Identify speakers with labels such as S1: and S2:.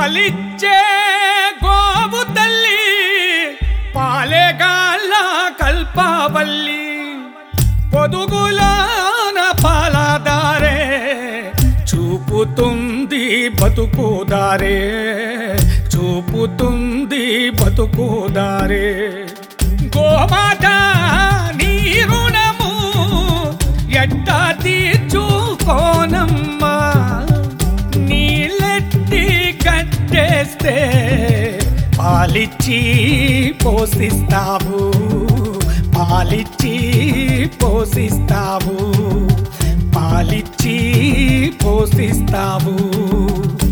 S1: పాలిచ్చే గోవు తల్లి పాలేగాళ్ళ కల్పవల్లి పొదుగులాన పాలదారే చూపుతుంది బతుకుదారే చూపుతుంది బతుకుదారే గోమాత నీ రుణము ఎట్టా తీర్చుకోనమ్మా నీళ్ళెట్టి కట్టేస్తే పాలిచ్చి పోషిస్తావు పాలిచ్చి పోషిస్తావు పాలిచ్చి పోషిస్తావు